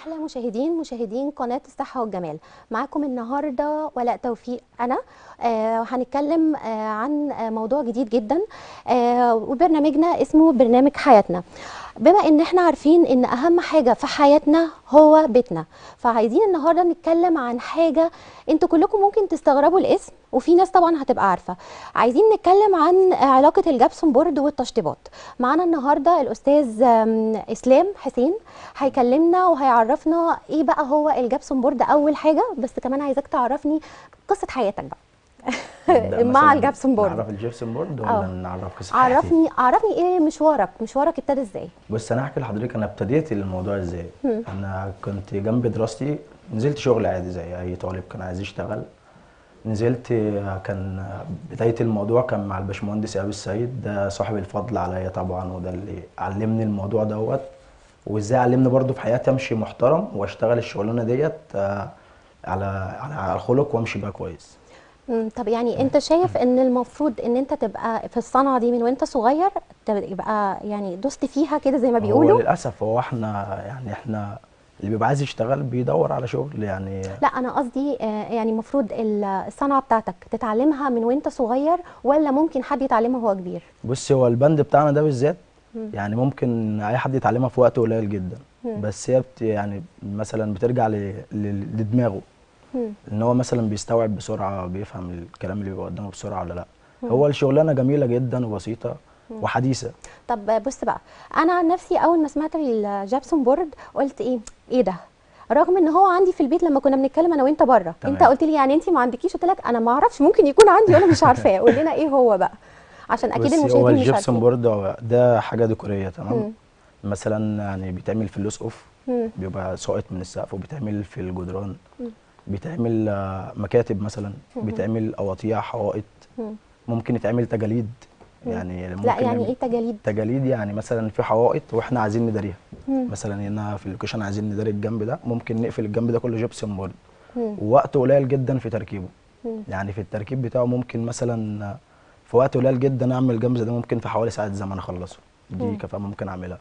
احلى مشاهدين مشاهدين قناه الصحه والجمال معاكم النهارده ولاء توفيق انا آه هنتكلم آه عن آه موضوع جديد جدا آه وبرنامجنا اسمه برنامج حياتنا بما ان احنا عارفين ان اهم حاجه في حياتنا هو بيتنا فعايزين النهارده نتكلم عن حاجه انتوا كلكم ممكن تستغربوا الاسم وفي ناس طبعا هتبقى عارفه عايزين نتكلم عن علاقه الجبسون بورد والتشطيبات معانا النهارده الاستاذ آم، اسلام حسين هيكلمنا وهيعرفنا ايه بقى هو الجبسون بورد اول حاجه بس كمان عايزاك تعرفني قصه حياتك بقى نبدأ مع مثلاً الجبسون بورد نعرف الجبسون بورد آه. ولا نعرف قصه حياتي؟ عرفني عرفني ايه مشوارك مشوارك ابتدى ازاي بص انا هحكي لحضرتك انا ابتديت الموضوع ازاي انا كنت جنب دراستي نزلت شغل عادي زي اي طالب كان عايز يشتغل نزلت كان بدايه الموضوع كان مع الباشمهندس ايهاب السيد ده صاحب الفضل عليا طبعا وده اللي علمني الموضوع دوت وازاي علمني برضو في حياتي امشي محترم واشتغل الشغلانه ديت آه، على على على الخلق وامشي بقى كويس مم، طب يعني انت شايف ان المفروض ان انت تبقى في الصنعه دي من وانت صغير تبقى يعني دوست فيها كده زي ما هو بيقولوا للاسف هو احنا يعني احنا اللي بيبقى عايز يشتغل بيدور على شغل يعني لا انا قصدي آه، يعني المفروض ال- الصنعه بتاعتك تتعلمها من وانت صغير ولا ممكن حد يتعلمها وهو كبير بص هو البند بتاعنا ده بالذات يعني ممكن اي حد يتعلمها في وقت قليل جدا بس هي بت يعني مثلا بترجع ل- ل- لدماغه مم. ان هو مثلا بيستوعب بسرعه بيفهم الكلام اللي بيبقى قدامه بسرعه ولا لا هو الشغلانه جميله جدا وبسيطه وحديثه طب بص بقى انا عن نفسي اول ما سمعت الجابسون بورد قلت ايه ايه ده رغم ان هو عندي في البيت لما كنا بنتكلم انا وانت بره تمام. انت قلت لي يعني انت ما عندكيش قلت لك انا ما اعرفش ممكن يكون عندي وانا مش عارفاه قول لنا ايه هو بقى عشان اكيد بصي هو المشاهدين مش الجبسون عارفين بورد هو ده حاجه ديكوريه تمام مم. مثلا يعني بيتعمل في اللوس اوف مم. بيبقى ساقط من السقف وبيتعمل في الجدران بيتعمل آه، مكاتب مثلا بيتعمل قواطيع حوائط مم. ممكن يتعمل تجاليد يعني ممكن لا يعني نعمل- ايه تجاليد تجاليد يعني مثلا في حوائط واحنا عايزين نداريها مم. مثلا هنا في اللوكيشن عايزين نداري الجنب ده ممكن نقفل الجنب ده كله جبسون بورد مم. ووقت قليل جدا في تركيبه مم. يعني في التركيب بتاعه ممكن مثلا في وقت قليل جدا اعمل الجنب ده ممكن في حوالي ساعه زمن اخلصه دي كفاءه ممكن اعملها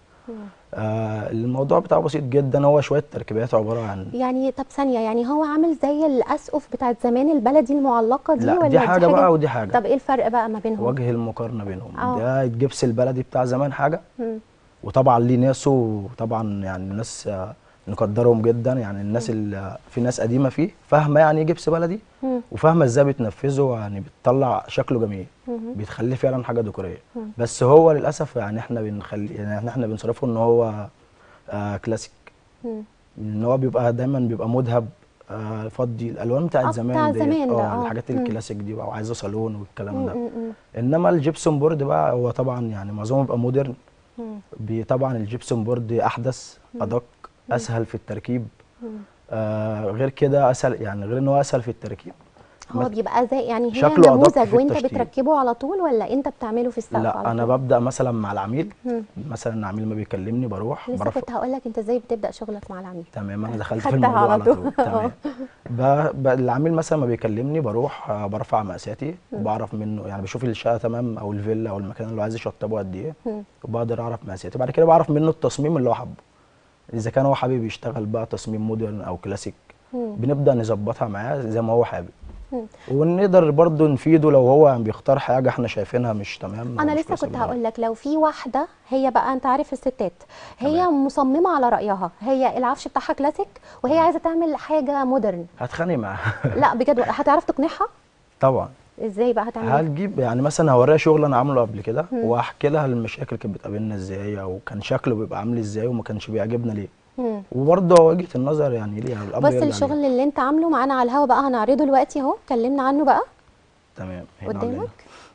آه الموضوع بتاعه بسيط جدا هو شويه تركيبات عباره عن يعني طب ثانيه يعني هو عامل زي الاسقف بتاعت زمان البلدي المعلقه دي لا ولا دي حاجه بقى ودي حاجه طب ايه الفرق بقى ما بينهم وجه المقارنه بينهم آه. ده الجبس البلدي بتاع زمان حاجه مم. وطبعا ليه ناسه وطبعا يعني الناس آه، نقدرهم جدا يعني الناس اللي في ناس قديمه فيه فاهمه يعني ايه جبس بلدي مم. وفاهمه ازاي بتنفذه يعني بتطلع شكله جميل مهم. بيتخليه فعلا حاجه ديكوريه بس هو للاسف يعني احنا بنخلي يعني احنا بنصرفه ان هو آه كلاسيك مم. ان هو بيبقى دايما بيبقى مذهب آه فضي الالوان بتاعت آه، زمان بتاع ديت. زمان ده، اه آه. الحاجات مم. الكلاسيك دي بقى وعايزه صالون والكلام ده مم. مم. انما الجبسون بورد بقى هو طبعا يعني معظمه بيبقى مودرن مم. بي- طبعا الجبسون بورد احدث ادق اسهل في التركيب مم. آه غير كده اسهل يعني غير ان هو اسهل في التركيب هو مس- بيبقى زي يعني هي شكله أدق نموذج في وانت التشطيب. بتركبه على طول ولا انت بتعمله في السقف لا على انا طول؟ ببدا مثلا مع العميل مم. مثلا العميل ما بيكلمني بروح لسه برفع كنت هقول لك انت ازاي بتبدا شغلك مع العميل تمام انا دخلت في خدتها الموضوع على على طول. طول تمام ب... ب... العميل مثلا ما بيكلمني بروح آه، برفع مقاساتي وبعرف منه يعني بشوف الشقه تمام او الفيلا او المكان اللي هو عايز يشطبه قد ايه مم. وبقدر اعرف مقاساتي بعد كده بعرف منه التصميم اللي هو حابه اذا كان هو حابب يشتغل بقى تصميم مودرن او كلاسيك مم. بنبدا نظبطها معاه زي ما هو حابب مم. ونقدر برضه نفيده لو هو بيختار حاجه احنا شايفينها مش تمام أو انا مش لسه كويسة كنت بالنسبة هقول لك لو في واحده هي بقى انت عارف الستات هي تمام. مصممه على رايها هي العفش بتاعها كلاسيك وهي عايزه تعمل حاجه مودرن هتخانق معاه لا بجد هتعرف تقنعها طبعا ازاي بقى هتعمل إيه؟ هتجيب يعني مثلا هوريها شغل انا عامله قبل كده واحكي لها المشاكل اللي كانت بتقابلنا ازاي او كان شكله بيبقى عامل ازاي وما كانش بيعجبنا ليه مم. وبرضه وجهه النظر يعني ليها الامر بص يرجع الشغل ليها. اللي انت عامله معانا على الهوا بقى هنعرضه دلوقتي اهو اتكلمنا عنه بقى تمام هنا ولا هنا؟ قدامك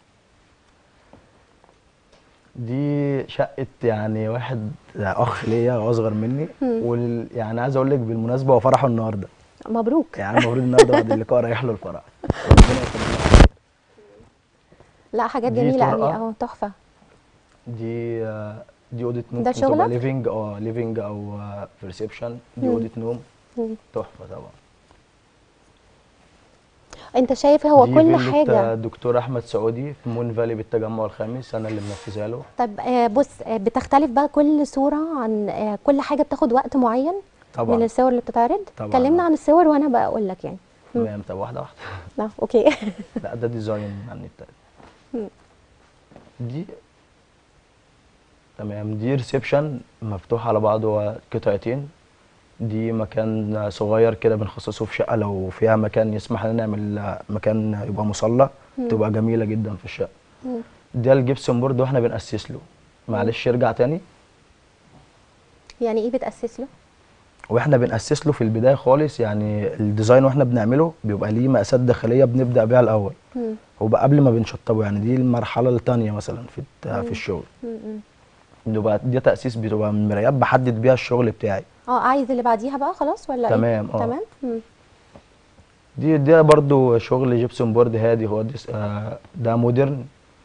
دي شقه يعني واحد اخ ليا اصغر مني وال... يعني عايز اقول لك بالمناسبه هو فرحه النهارده مبروك يعني المفروض النهارده بعد اللقاء رايح له الفرح ربنا يخليه. لا حاجات دي جميله قوي طرقة. اهو تحفه دي آه، دي اوضه نوم ده ممكن تبقى شغلك؟ ليفنج اه ليفنج او آه، في ريسبشن دي مم. اوضه نوم مم. تحفه طبعا انت شايف هو دي كل فيلة حاجه دكتور احمد سعودي في مون فالي بالتجمع الخامس انا اللي منفذها له طب آه، بص آه، بتختلف بقى كل صوره عن آه، كل حاجه بتاخد وقت معين طبعا من الصور اللي بتتعرض طبعاً. كلمنا عن الصور وانا بقول لك يعني مم. تمام طب واحده واحده لا اوكي لا ده ديزاين على النت مم. دي تمام دي ريسبشن مفتوح على بعضه قطعتين دي مكان صغير كده بنخصصه في شقه لو فيها مكان يسمح لنا نعمل مكان يبقى مصلى تبقى جميله جدا في الشقه مم. ده الجبسون بورد واحنا بنأسس له معلش ارجع تاني يعني ايه بتاسس له واحنا بنأسس له في البدايه خالص يعني الديزاين واحنا بنعمله بيبقى ليه مقاسات داخليه بنبدأ بيها الاول مم. وبقى قبل ما بنشطبه يعني دي المرحله الثانيه مثلا في الت- مم. في الشغل مم. مم. بيبقى دي تأسيس بتبقى من مرايات بحدد بيها الشغل بتاعي اه عايز اللي بعديها بقى خلاص ولا تمام، ايه اه. تمام مم. دي ده برضو شغل جيبسون بورد هادي هو دي آه ده مودرن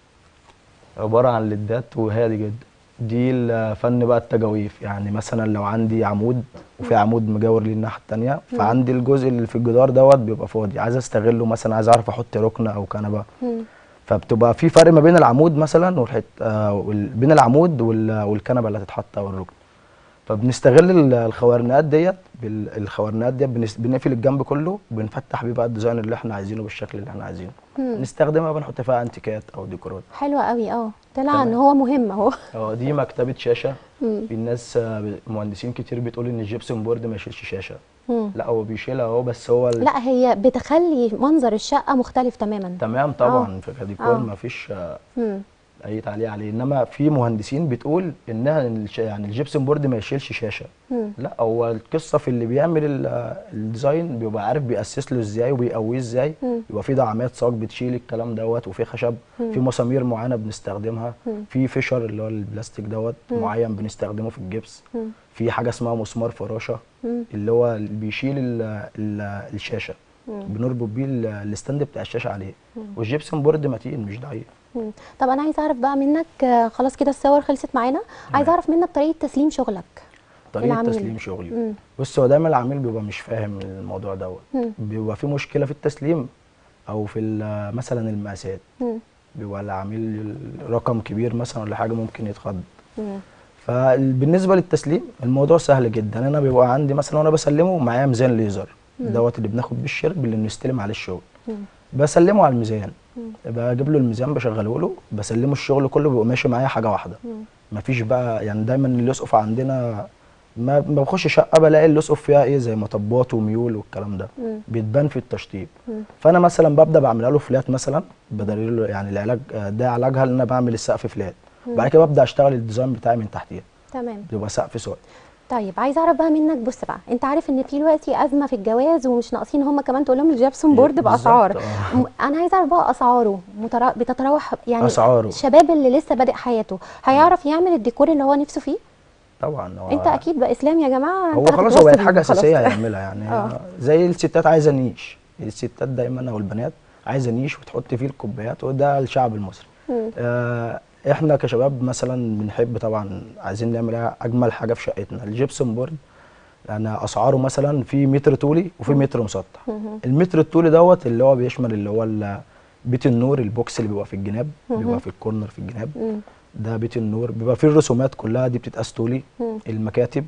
عبارة عن ليدات وهادي جدا دي الفن بقى التجاويف يعني مثلا لو عندي عمود وفي عمود مجاور ليه الناحية التانية فعندي الجزء اللي في الجدار دوت بيبقى فاضي عايز استغله مثلا عايز اعرف احط ركنة او كنبة مم. فبتبقى في فرق ما بين العمود مثلا والحت آه وال- بين العمود وال- والكنبه اللي هتتحط او الركن فبنستغل ال- الخوارنقات ديت بال- الخوارنقات ديت بنس- بنقفل الجنب كله وبنفتح بيه بقى الديزاين اللي احنا عايزينه بالشكل اللي احنا عايزينه مم. نستخدمها بنحط فيها انتيكات او ديكورات حلوة قوي اه طلع تمام. ان هو مهم اهو اه دي مكتبه شاشه مم. في الناس آه، ب- مهندسين كتير بتقول ان الجبسون بورد ما يشيلش شاشه مم. لا هو بيشيلها اهو بس هو ال- لا هي بتخلي منظر الشقة مختلف تماما تمام طبعا في كديكور اه. ما فيش آه، مم. اي تعليق عليه انما في مهندسين بتقول انها الش- يعني الجبسون بورد ما يشيلش شاشه مم. لا هو القصه في اللي بيعمل ال- الديزاين بيبقى عارف بيأسس له ازاي وبيقويه ازاي مم. يبقى في دعامات صاج بتشيل الكلام دوت وفي خشب في مسامير معينه بنستخدمها مم. في فيشر اللي هو البلاستيك دوت معين بنستخدمه في الجبس مم. في حاجه اسمها مسمار فراشه مم. اللي هو اللي بيشيل ال ال الشاشه بنربط بيه ال- الستاند بتاع الشاشه عليه والجبسون بورد متين مش ضعيف مم. طب انا عايزه اعرف بقى منك آه، خلاص كده الصور خلصت معانا عايزه اعرف منك طريقه تسليم شغلك طريقه العميل. تسليم شغلي مم. بص هو دايما العميل بيبقى مش فاهم الموضوع دوت مم. بيبقى في مشكله في التسليم او في ال- مثلا المقاسات مم. بيبقى العميل رقم كبير مثلا ولا حاجه ممكن يتخض مم. فبالنسبه للتسليم الموضوع سهل جدا انا بيبقى عندي مثلا وانا بسلمه معايا ميزان ليزر دوت اللي بناخد بيه الشرب اللي بنستلم عليه الشغل مم. بسلمه على الميزان بجيب له الميزان بشغله له بسلمه الشغل كله بيبقى ماشي معايا حاجه واحده مم. مفيش بقى يعني دايما الاسقف عندنا ما ما بخش شقه بلاقي الاسقف فيها ايه زي مطبات وميول والكلام ده مم. بتبان في التشطيب مم. فانا مثلا ببدا بعملها له فلات مثلا بدليل له يعني العلاج آه، ده علاجها ان انا بعمل السقف فلات بعد كده ببدا اشتغل الديزاين بتاعي من تحتيها تمام بيبقى سقف سواد طيب عايزه اعرف بقى منك بص بقى انت عارف ان في دلوقتي ازمه في الجواز ومش ناقصين هم كمان تقول لهم الجبسون بورد بالظبط، باسعار آه. م- انا عايزه اعرف بقى اسعاره مترا... بتتراوح يعني أسعاره. الشباب اللي لسه بادئ حياته هيعرف يعمل الديكور اللي هو نفسه فيه طبعا هو انت اكيد بقى اسلام يا جماعه هو انت خلاص هتتوسط هو بقت حاجه خلاص. اساسيه هيعملها يعني آه. زي الستات عايزه نيش الستات دايما او البنات عايزه نيش وتحط فيه الكوبايات وده الشعب المصري مم. آه احنا كشباب مثلا بنحب طبعا عايزين نعمل اجمل حاجه في شقتنا الجبسون بورد يعني اسعاره مثلا في متر طولي وفي متر مسطح مهم. المتر الطولي دوت اللي هو بيشمل اللي هو ال- بيت النور البوكس اللي بيبقى في الجناب بيبقى في الكورنر في الجناب مم. ده بيت النور بيبقى فيه الرسومات كلها دي بتتقاس طولي مم. المكاتب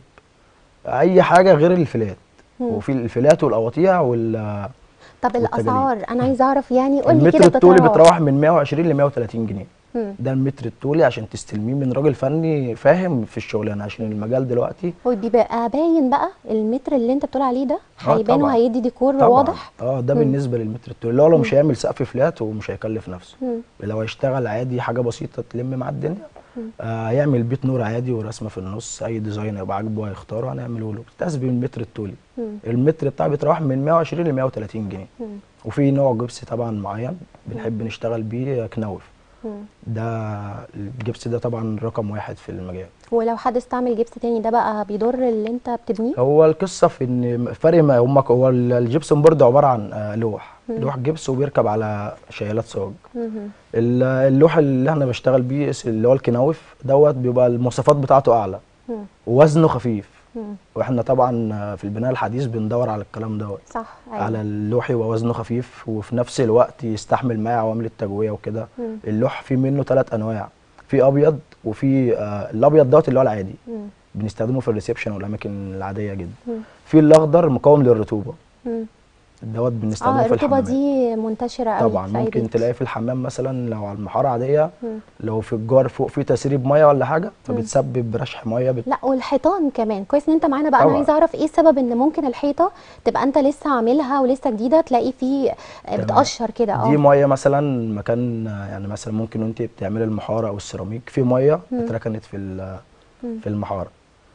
اي حاجه غير الفلات مم. وفي الفلات والقواطيع وال طب والتجريد. الاسعار انا عايزه اعرف يعني قول لي المتر كده الطولي بتتراوح بتروح من 120 ل 130 جنيه مم. ده المتر الطولي عشان تستلميه من راجل فني فاهم في الشغلانه عشان المجال دلوقتي هو بيبقى باين بقى المتر اللي انت بتقول عليه ده آه هيبان طبعاً. وهيدي ديكور طبعا واضح اه ده مم. بالنسبه للمتر الطولي اللي هو لو مش هيعمل سقف فلات ومش هيكلف نفسه مم. لو هيشتغل عادي حاجه بسيطه تلم مع الدنيا آه هيعمل بيت نور عادي ورسمه في النص اي ديزاين يبقى عاجبه هيختاره هنعمله له بتحسب بالمتر الطولي مم. المتر بتاعه بيتراوح من 120 ل 130 جنيه مم. وفي نوع جبس طبعا معين بنحب نشتغل بيه كنوف مم. ده الجبس ده طبعا رقم واحد في المجال ولو حد استعمل جبس تاني ده بقى بيضر اللي انت بتبنيه هو القصه في ان فرق ما هم هو الجبسون بورد عباره عن آه، لوح لوح جبس وبيركب على شيالات صاج مهم. ال- اللوح اللي احنا بشتغل بيه اس- اللي هو الكناوف دوت بيبقى المواصفات بتاعته اعلى مم. ووزنه خفيف مم. واحنا طبعا آه، في البناء الحديث بندور على الكلام دوت صح ايوه على اللوح يبقى وزنه خفيف وفي نفس الوقت يستحمل معاه عوامل التجويه وكده مم. اللوح في منه ثلاث انواع في ابيض وفي آه الابيض دوت اللي هو العادي مم. بنستخدمه في الريسبشن والاماكن العاديه جدا مم. في الاخضر مقاوم للرطوبه مم. دوت بنستخدمه اه في الرطوبه الحمام دي منتشره قوي طبعا في أي ممكن بيت. تلاقي في الحمام مثلا لو على المحاره عاديه مم. لو في الجار فوق في تسريب ميه ولا حاجه فبتسبب رشح ميه بت... لا والحيطان كمان كويس ان انت معانا بقى انا طبعا. عايزه اعرف ايه السبب ان ممكن الحيطه تبقى انت لسه عاملها ولسه جديده تلاقي فيه آه، تمام. بتقشر كده دي اه ميه مثلا مكان يعني مثلا ممكن وانت بتعملي المحاره او السيراميك في ميه مم. اتركنت في ال- مم. في المحاره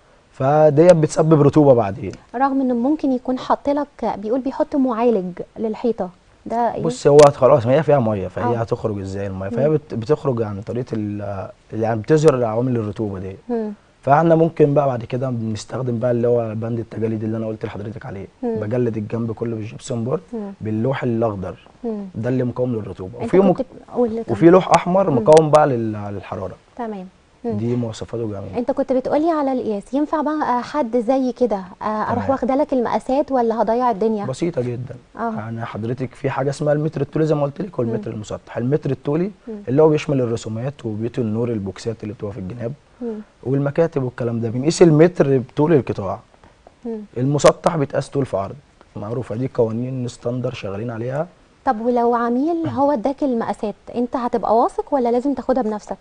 فديت بتسبب رطوبه بعدين رغم انه ممكن يكون حاط لك بيقول بيحط معالج للحيطه ده ايه بص هو خلاص ما هي فيها ميه فهي آه. هتخرج ازاي الميه فهي بت- بتخرج عن طريقه ال- يعني بتظهر عوامل الرطوبه دي مم. فاحنا ممكن بقى بعد كده بنستخدم بقى اللي هو بند التجليد اللي انا قلت لحضرتك عليه مم. بجلد الجنب كله بالجبسون بورد مم. باللوح الاخضر مم. ده اللي مقاوم للرطوبه انت وفي مك... كنت قول وفي لوح احمر مم. مقاوم بقى لل- للحراره تمام مم. دي مواصفاته جميله انت كنت بتقولي على القياس ينفع بقى حد زي كده آه، اروح تمام. واخده لك المقاسات ولا هضيع الدنيا بسيطه جدا اه. يعني حضرتك في حاجه اسمها المتر الطولي زي ما قلت لك والمتر المسطح المتر الطولي مم. اللي هو بيشمل الرسومات وبيوت النور البوكسات اللي بتبقى في الجناب مم. والمكاتب والكلام ده بنقيس المتر بطول القطاع مم. المسطح بيتقاس طول في عرض معروفه دي قوانين ستاندر شغالين عليها طب ولو عميل هو اداك المقاسات انت هتبقى واثق ولا لازم تاخدها بنفسك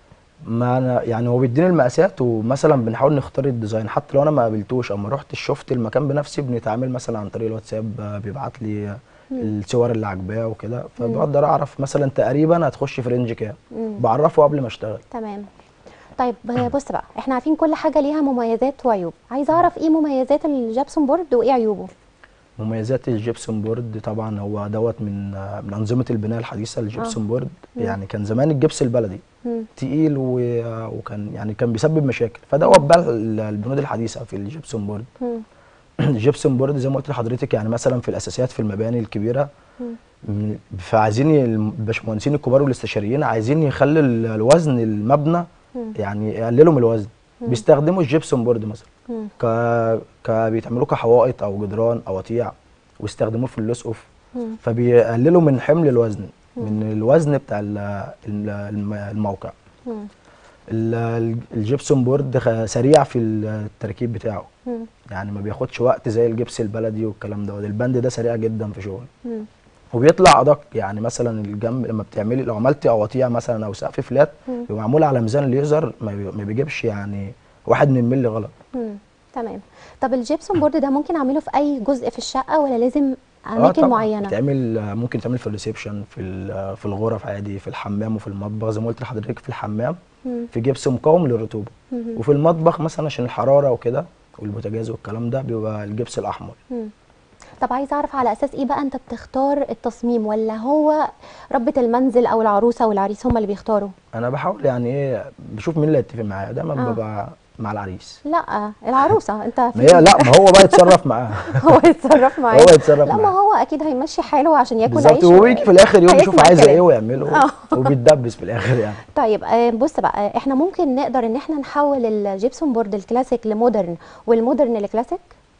ما انا يعني هو بيديني المقاسات ومثلا بنحاول نختار الديزاين حتى لو انا ما قابلتوش او ما رحتش شفت المكان بنفسي بنتعامل مثلا عن طريق الواتساب آه، بيبعت لي الصور اللي عاجباه وكده فبقدر اعرف مثلا تقريبا هتخش في رينج كام مم. بعرفه قبل ما اشتغل تمام طيب بص بقى احنا عارفين كل حاجه ليها مميزات وعيوب عايزه اعرف ايه مميزات الجابسون بورد وايه عيوبه مميزات الجبسون بورد طبعا هو دوت من آه، من انظمه البناء الحديثه الجبسون بورد يعني كان زمان الجبس البلدي مم. تقيل و- وكان يعني كان بيسبب مشاكل فدوت بقى ال- البنود الحديثه في الجبسون بورد مم. الجبسون بورد زي ما قلت لحضرتك يعني مثلا في الاساسيات في المباني الكبيره مم. م- فعايزين ي- الباشمهندسين الكبار والاستشاريين عايزين يخلوا ال- الوزن المبنى مم. يعني يقللوا من الوزن بيستخدموا الجبسون بورد مثلا مم. ك... ك بيتعملوا كحوائط او جدران اواتيع ويستخدموه في اللوس اوف مم. فبيقللوا من حمل الوزن من الوزن بتاع ال- ال- الم- الموقع مم. ال- ال- الجبسون بورد خ- سريع في التركيب بتاعه مم. يعني ما بياخدش وقت زي الجبس البلدي والكلام ده البند ده سريع جدا في شغل مم. وبيطلع ادق يعني مثلا الجنب لما بتعملي لو عملتي قواطيع مثلا او سقف فلات مم. بيبقى معمول على ميزان الليزر ما بي- ما بيجيبش يعني واحد من ملي غلط مم. تمام طب الجيبسون بورد ده ممكن اعمله في اي جزء في الشقه ولا لازم اماكن طبعاً. معينه بيتعمل ممكن يتعمل في الريسبشن في ال- في الغرف عادي في الحمام وفي المطبخ زي ما قلت لحضرتك في الحمام مم. في جبس مقاوم للرطوبه مم. وفي المطبخ مثلا عشان الحراره وكده والبوتاجاز والكلام ده بيبقى الجبس الاحمر مم. طب عايزه اعرف على اساس ايه بقى انت بتختار التصميم ولا هو ربة المنزل او العروسه والعريس هم اللي بيختاروا انا بحاول يعني ايه بشوف مين اللي هيتفق معايا دايما آه. ببقى مع العريس لا العروسه انت ما في هي لا ما هو بقى يتصرف معاها هو يتصرف معاه هو يتصرف لا ما معاه. هو اكيد هيمشي حاله عشان ياكل بالظبط عيش هو بيجي في الاخر يوم يشوف هيسمع عايزه الكلام. ايه ويعمله آه. وبيتدبس في الاخر يعني طيب آه، بص بقى آه، احنا ممكن نقدر ان احنا نحول الجيبسون بورد الكلاسيك لمودرن والمودرن لكلاسيك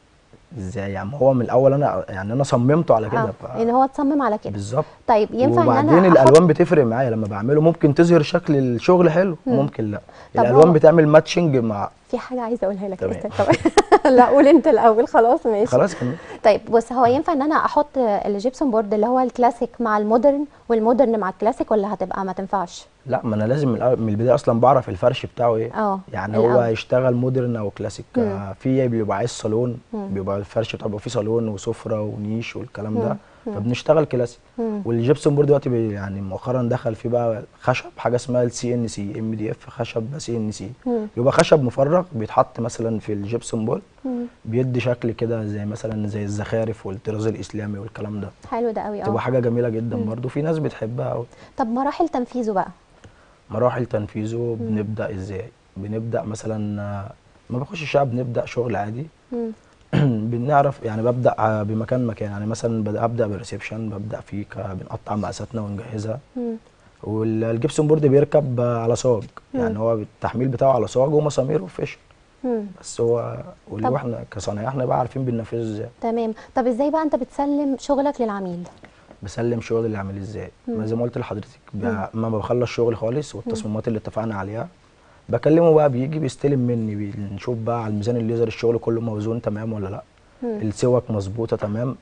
ازاي يعني هو من الاول انا يعني انا صممته على كده اه ف... ان هو اتصمم على كده بالظبط طيب ينفع ان وبعدين انا أحط- الالوان بتفرق معايا لما بعمله ممكن تظهر شكل الشغل حلو وممكن لا طب الالوان هو- بتعمل ماتشنج مع في حاجه عايزه اقولها لك تمام. لسه. طب لا قول انت الاول خلاص ماشي خلاص كده طيب بص هو ينفع ان انا احط الجيبسون بورد اللي هو الكلاسيك مع المودرن والمودرن مع الكلاسيك ولا هتبقى ما تنفعش لا ما انا لازم من, الأول- من البدايه اصلا بعرف الفرش بتاعه ايه اه يعني الأول. هو هيشتغل مودرن او كلاسيك مم. آه، في بيبقى عايز صالون مم. بيبقى الفرش بتاعه بيبقى فيه صالون وسفره ونيش والكلام ده مم. فبنشتغل كلاسيك مم. والجبسون بورد دلوقتي بي- يعني مؤخرا دخل فيه بقى خشب حاجه اسمها السي ان سي ام دي اف خشب سي ان سي مم. بيبقى خشب مفرغ بيتحط مثلا في الجبسون بورد مم. بيدي شكل كده زي مثلا زي الزخارف والطراز الاسلامي والكلام ده حلو ده قوي اه تبقى حاجه جميله جدا برضو في ناس بتحبها قوي طب مراحل تنفيذه بقى مراحل تنفيذه بنبدا ازاي بنبدا مثلا آه، ما بخش الشقه بنبدا شغل عادي مم. بنعرف يعني ببدا آه، بمكان مكان يعني مثلا بد- ابدا بالريسبشن ببدا فيه ك- بنقطع مقاساتنا ونجهزها مم. والجبسون بورد بيركب آه، على صاج يعني هو التحميل بتاعه على صاج ومسامير وفيش مم. بس هو واللي طب- احنا كصنايعيه احنا بقى عارفين بننفذه ازاي تمام طب ازاي بقى انت بتسلم شغلك للعميل بسلم شغل اللي عامل ازاي ما زي ما قلت لحضرتك ب- اما بخلص شغل خالص والتصميمات اللي اتفقنا عليها بكلمه بقى بيجي بيستلم مني بنشوف بقى على الميزان الليزر الشغل كله موزون تمام ولا لا مم. السوك مظبوطه تمام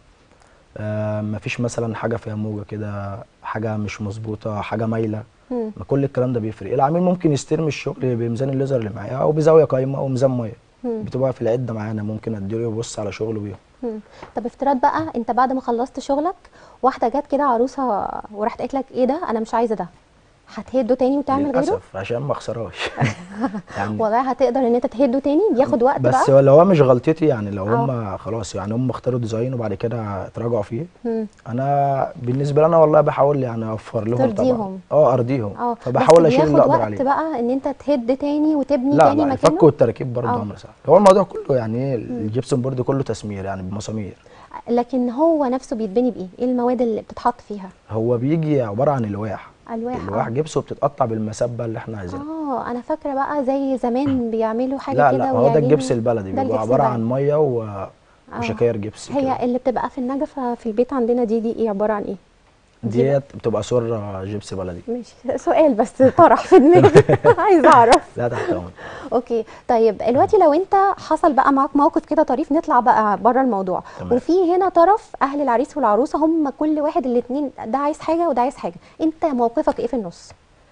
آه مفيش مثلا حاجه فيها موجه كده حاجه مش مظبوطه حاجه مايله مم. ما كل الكلام ده بيفرق العميل ممكن يستلم الشغل بميزان الليزر اللي معايا او بزاويه قايمه او ميزان ميه مم. بتبقى في العده معانا ممكن اديله يبص على شغله بيها مم. طب افتراض بقى انت بعد ما خلصت شغلك واحده جت كده عروسه وراحت قالت لك ايه ده انا مش عايزه ده هتهده تاني وتعمل غيره للاسف عشان ما اخسرهاش يعني والله هتقدر ان انت تهده تاني بياخد وقت بس بقى لو هو مش غلطتي يعني لو آه. هم خلاص يعني هم اختاروا ديزاين وبعد كده اتراجعوا فيه مم. انا بالنسبه لي انا والله بحاول يعني اوفر لهم ترضيهم. طبعا اه ارضيهم اه فبحاول بس اشيل اللي بياخد اقدر وقت عليه بقى ان انت تهد تاني وتبني لا تاني لا الفك مكانه والتركيب برضه آه. امر سهل هو الموضوع كله يعني ايه الجبسون بورد كله تسمير يعني بمسامير لكن هو نفسه بيتبني بايه ايه المواد اللي بتتحط فيها هو بيجي عباره عن الواح الواح الواح آه. جبس وبتتقطع بالمسبه اللي احنا عايزينها اه انا فاكره بقى زي زمان بيعملوا حاجه لا كده لا هو ده ويعجنوا- الجبس البلدي ده بيبقى الجبس عباره عن البلدي. ميه و... وشكاير جبس كده. هي اللي بتبقى في النجفه في البيت عندنا دي دي ايه عباره عن ايه دي ديت بتبقى سره جبس بلدي ماشي سؤال بس طرح في دماغي عايزه اعرف لا تحت امر اوكي طيب دلوقتي لو انت حصل بقى معاك موقف كده طريف نطلع بقى بره الموضوع تمام. وفي هنا طرف اهل العريس والعروسه هم كل واحد الاثنين ده عايز حاجه وده عايز حاجه انت موقفك ايه في النص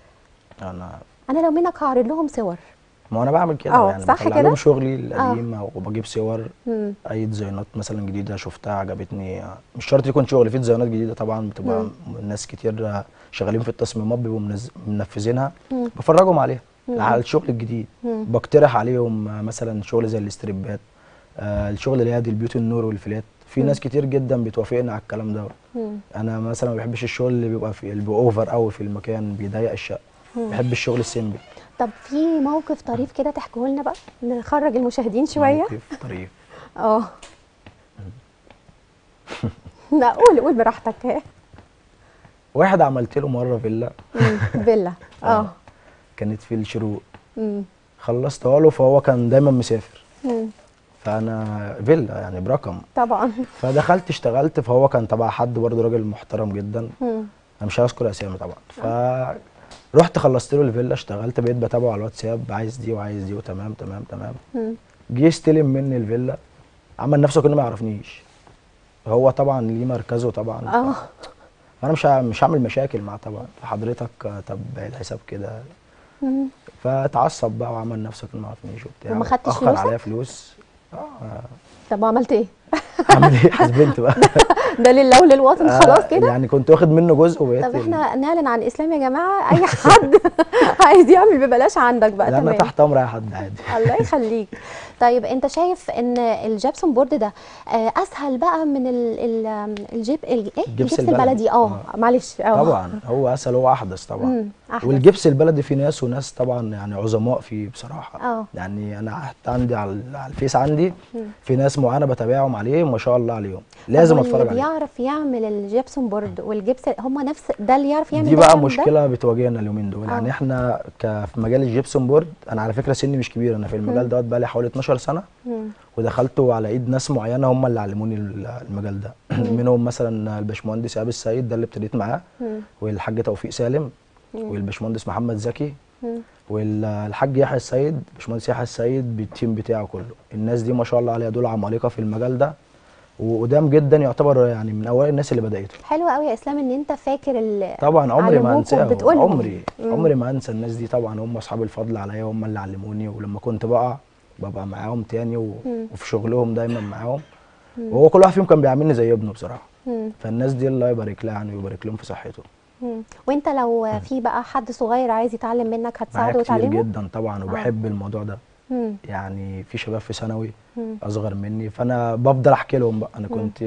انا انا لو منك هعرض لهم صور ما انا بعمل كده اه، يعني صح بطلع كده؟ لهم شغلي القديم وبجيب صور مم. اي ديزاينات مثلا جديده شفتها عجبتني مش شرط يكون شغل في ديزاينات جديده طبعا بتبقى ناس كتير شغالين في التصميمات بيبقوا منز- منفذينها مم. بفرجهم عليها مم. على الشغل الجديد مم. بقترح عليهم مثلا شغل زي الاستريبات آه الشغل اللي هي دي البيوت النور والفلات في ناس كتير جدا بتوافقني على الكلام ده مم. انا مثلا ما بحبش الشغل اللي بيبقى في اللي بيبقى اوفر قوي في المكان بيضيق الشقه بحب الشغل السيمبل طب في موقف طريف كده تحكيه لنا بقى نخرج المشاهدين شويه موقف طريف اه لا قول قول براحتك واحد عملت له مره فيلا مم. فيلا اه كانت في الشروق مم. خلصتها له فهو كان دايما مسافر مم. فانا فيلا يعني برقم طبعا فدخلت اشتغلت فهو كان تبع حد برضه راجل محترم جدا مم. انا مش هذكر اسامي طبعا فرحت خلصت له الفيلا اشتغلت بقيت بتابعه على الواتساب عايز دي وعايز دي وتمام تمام تمام مم. جه يستلم مني الفيلا عمل نفسه كانه ما يعرفنيش هو طبعا ليه مركزه طبعا اه فانا مش ه- مش هعمل مشاكل معاه طبعا حضرتك آه، طب الحساب كده مم. فاتعصب بقى وعمل نفسه كانه ما يعرفنيش وبتاع وما خدتش اخر فلوسك؟ عليا فلوس اه طب وعملت ايه؟ اعمل ايه حاسبنت بقى ده لله وللوطن آه، خلاص كده يعني كنت واخد منه جزء وبقيت طب ال- احنا نعلن عن الاسلام يا جماعه اي حد عايز يعمل ببلاش عندك بقى لا انا تمام تحت امر اي حد عادي الله يخليك طيب انت شايف ان الجبسون بورد ده آه، اسهل بقى من ال ال الجيب ال- ايه الجبس الجبس البلدي اه آه. معلش اه طبعا هو اسهل هو احدث طبعا مم، أحدث. والجبس البلدي فيه ناس وناس طبعا يعني عظماء فيه بصراحه اه. يعني انا حتى عندي على على الفيس عندي مم. في ناس معينه بتابعهم عليه ما شاء الله عليهم لازم طب اتفرج واللي عليه بيعرف يعمل الجبسون بورد والجبس هم نفس ده اللي يعرف يعمل دي ده بقى يعمل ده؟ مشكله بتواجهنا اليومين دول اه. يعني احنا ك في مجال الجبسون بورد انا على فكره سني مش كبير انا في المجال دوت بقى لي حوالي 12 سنه مم. ودخلته على ايد ناس معينه هم اللي علموني ال- المجال ده منهم مثلا الباشمهندس ايهاب السيد ده اللي ابتديت معاه مم. والحاج توفيق سالم مم. والباشمهندس محمد زكي مم. والحاج يحيى السيد باشمهندس يحيى السيد بالتيم بتاعه كله الناس دي ما شاء الله عليها دول عمالقه في المجال ده وقدام جدا يعتبر يعني من اوائل الناس اللي بداته حلو قوي يا اسلام ان انت فاكر ال طبعا عمري ما علموك انساهم وبتقولهم. عمري مم. عمري ما انسى الناس دي طبعا هم اصحاب الفضل عليا هم اللي علموني ولما كنت بقع ببقى معاهم تاني و... مم. وفي شغلهم دايما معاهم وهو كل واحد فيهم كان بيعاملني زي ابنه بصراحه مم. فالناس دي الله يبارك لها يعني ويبارك لهم في صحته مم. وانت لو في بقى حد صغير عايز يتعلم منك معايا هتساعده كتير وتعلمه جدا طبعا وبحب الموضوع ده مم. يعني في شباب في ثانوي مم. اصغر مني فانا بفضل احكي لهم بقى انا كنت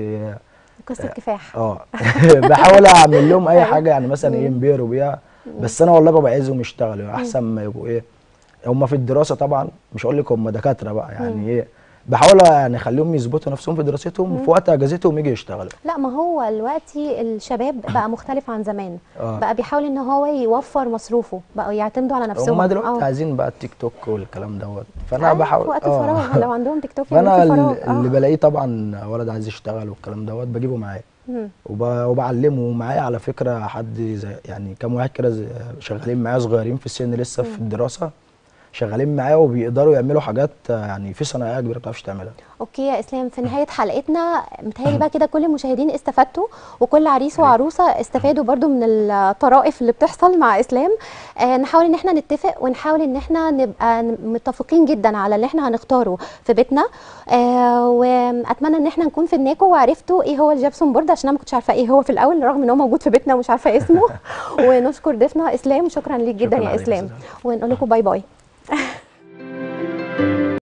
قصه كفاح اه بحاول اعمل لهم اي أيوة. حاجه يعني مثلا ايه ينبهروا بيها بس انا والله ببقى عايزهم يشتغلوا احسن ما يبقوا ايه هم في الدراسه طبعا مش هقول لك هم دكاتره بقى يعني ايه بحاول يعني اخليهم يظبطوا نفسهم في دراستهم وفي وقت اجازتهم يجي يشتغلوا لا ما هو دلوقتي الشباب بقى مختلف عن زمان آه. بقى بيحاول ان هو يوفر مصروفه بقوا يعتمدوا على نفسهم هم دلوقتي آه. عايزين بقى التيك توك والكلام دوت فانا أيوة، بحاول وقت آه. فراغ لو عندهم تيك توك فانا يبقى في فراغ ال- اللي آه. بلاقيه طبعا ولد عايز يشتغل والكلام دوت بجيبه معايا مم. وب- وبعلمه معايا على فكره حد زي يعني كام واحد كده زي- شغالين معايا صغيرين في السن لسه في الدراسه شغالين معاه وبيقدروا يعملوا حاجات آه، يعني في صناعيه كبيره ما بتعرفش تعملها اوكي يا اسلام في نهايه حلقتنا متهيألي بقى كده كل المشاهدين استفادوا وكل عريس وعروسه استفادوا برضو من الطرائف اللي بتحصل مع اسلام آه نحاول ان احنا نتفق ونحاول ان احنا نبقى متفقين جدا على اللي احنا هنختاره في بيتنا آه واتمنى ان احنا نكون فدناكم وعرفتوا ايه هو الجبسون بورد عشان انا ما كنتش عارفه ايه هو في الاول رغم ان هو موجود في بيتنا ومش عارفه اسمه ونشكر ضيفنا اسلام وشكرا ليك جدا شكراً يا عليك يا اسلام أستاذة. ونقول لكم باي باي